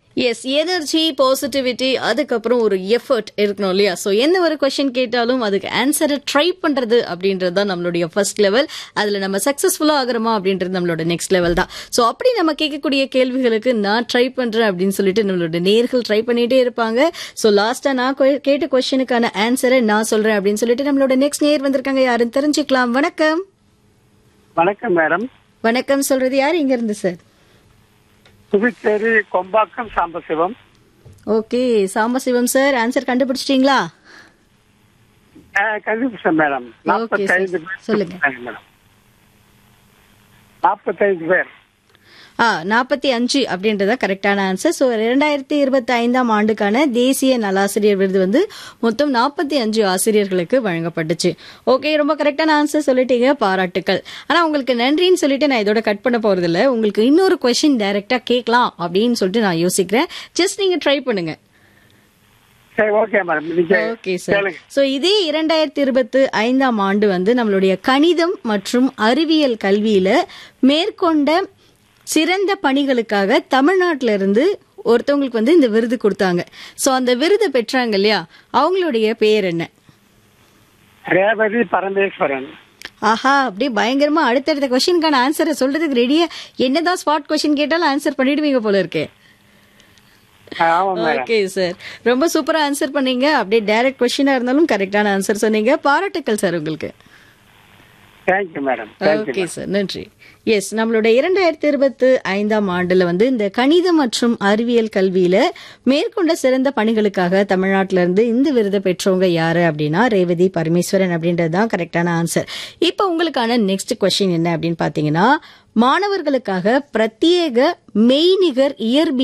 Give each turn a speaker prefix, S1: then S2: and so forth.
S1: S energy positivity அதுக்கப்புறம் ஒரு effort இருக்கணும் இல்லையா ஸோ எந்த ஒரு கொஸ்டின் கேட்டாலும் அதுக்கு ஆன்சரை ட்ரை பண்றது அப்படின்றது தான் நம்மளுடைய ஃபர்ஸ்ட் லெவல் அதுல நம்ம சக்சஸ்ஃபுல்லா ஆகிறோமா அப்படின்றது நம்மளோட நெக்ஸ்ட் லெவல் தான் ஸோ அப்படி நம்ம கேட்கக்கூடிய கேள்விகளுக்கு நான் ட்ரை பண்றேன் அப்படின்னு சொல்லிட்டு நம்மளோட நேர்கள் ட்ரை பண்ணிட்டே இருப்பாங்க ஸோ லாஸ்டா நான் கொ- கேட்ட கொஸ்டினுக்கான ஆன்சரை நான் சொல்றேன் அப்படின்னு சொல்லிட்டு நம்மளோட நெக்ஸ்ட் நேர் வந்திருக்காங்க யாருன்னு தெரிஞ்சுக்கலாம் வணக்கம்
S2: வணக்கம் மேடம்
S1: வணக்கம் சொல்றது யார் இங்க இருந்து sir
S2: Puducherry Kombakkam Sambasivam
S1: okay Sambasivam sir answer கண்டுபிடிச்சிட்டீங்களா
S2: கண்டுபிடிச்சேன் மேடம் நாற்பத்தைந்து
S1: sir.
S2: பேர்
S1: சொல்லுங்க.
S2: மேடம் நாற்பத்தைந்து பேர்
S1: ஆ நாற்பத்தி அஞ்சு அப்படின்றத கரெக்டான ஆன்சர் ஸோ இரண்டாயிரத்தி இருபத்தி ஐந்தாம் ஆண்டுக்கான தேசிய நலாசிரியர் விருது வந்து மொத்தம் நாற்பத்தி அஞ்சு ஆசிரியர்களுக்கு வழங்கப்பட்டுச்சு ஓகே ரொம்ப கரெக்டான ஆன்சர் சொல்லிட்டீங்க பாராட்டுக்கள் ஆனா உங்களுக்கு நன்றின்னு சொல்லிட்டு நான் இதோட கட் பண்ண போறது இல்ல உங்களுக்கு இன்னொரு கொஸ்டின் டைரக்டா கேட்கலாம் அப்படின்னு சொல்லிட்டு நான் யோசிக்கிறேன் ஜஸ்ட் நீங்க ட்ரை பண்ணுங்க
S2: சரி ஓகே மேடம் நீங்க
S1: ஓகே சார்
S2: கேளுங்க
S1: சோ இதே இரண்டாயிரத்தி இருபத்தி ஐந்தாம் ஆண்டு வந்து நம்மளுடைய கணிதம் மற்றும் அறிவியல் கல்வியில மேற்கொண்ட சிறந்த பணிகளுக்காக தமிழ்நாட்டில இருந்து ஒருத்தவங்களுக்கு வந்து இந்த விருது கொடுத்தாங்க சோ அந்த விருதை பெற்றாங்க இல்லையா அவங்களுடைய பெயர் என்ன
S2: ரேவதி பரமேஸ்வரன்
S1: ஆஹா அப்படியே பயங்கரமா அடுத்தடுத்த கொஸ்டினுக்கான ஆன்சரை சொல்றதுக்கு ரெடியா என்னதான் ஸ்பாட் கொஸ்டின் கேட்டாலும் ஆன்சர் பண்ணிடுவீங்க போல இருக்கே
S2: ஆமா மேடம்
S1: ஓகே சார் ரொம்ப சூப்பரா ஆன்சர் பண்ணீங்க அப்படியே டைரக்ட் கொஸ்டினா இருந்தாலும் கரெக்டான ஆன்சர் சொன்னீங்க பாராட்டுக்கள் சார் உங்களுக்கு
S2: thank you madam thank you
S1: okay sir நன்றி எஸ் நம்மளோட இரண்டாயிரத்தி இருபத்தி ஐந்தாம் ஆண்டுல வந்து இந்த கணிதம் மற்றும் அறிவியல் கல்வியில மேற்கொண்ட சிறந்த பணிகளுக்காக தமிழ்நாட்டில இருந்து இந்த விருதை பெற்றவங்க யாரு அப்படின்னா ரேவதி பரமேஸ்வரன் அப்படின்றது தான் கரெக்டான ஆன்சர் இப்போ உங்களுக்கான நெக்ஸ்ட் கொஸ்டின் என்ன அப்படின்னு பாத்தீங்கன்னா மாணவர்களுக்காக பிரத்யேக மெய்நிகர் இயற்பியல்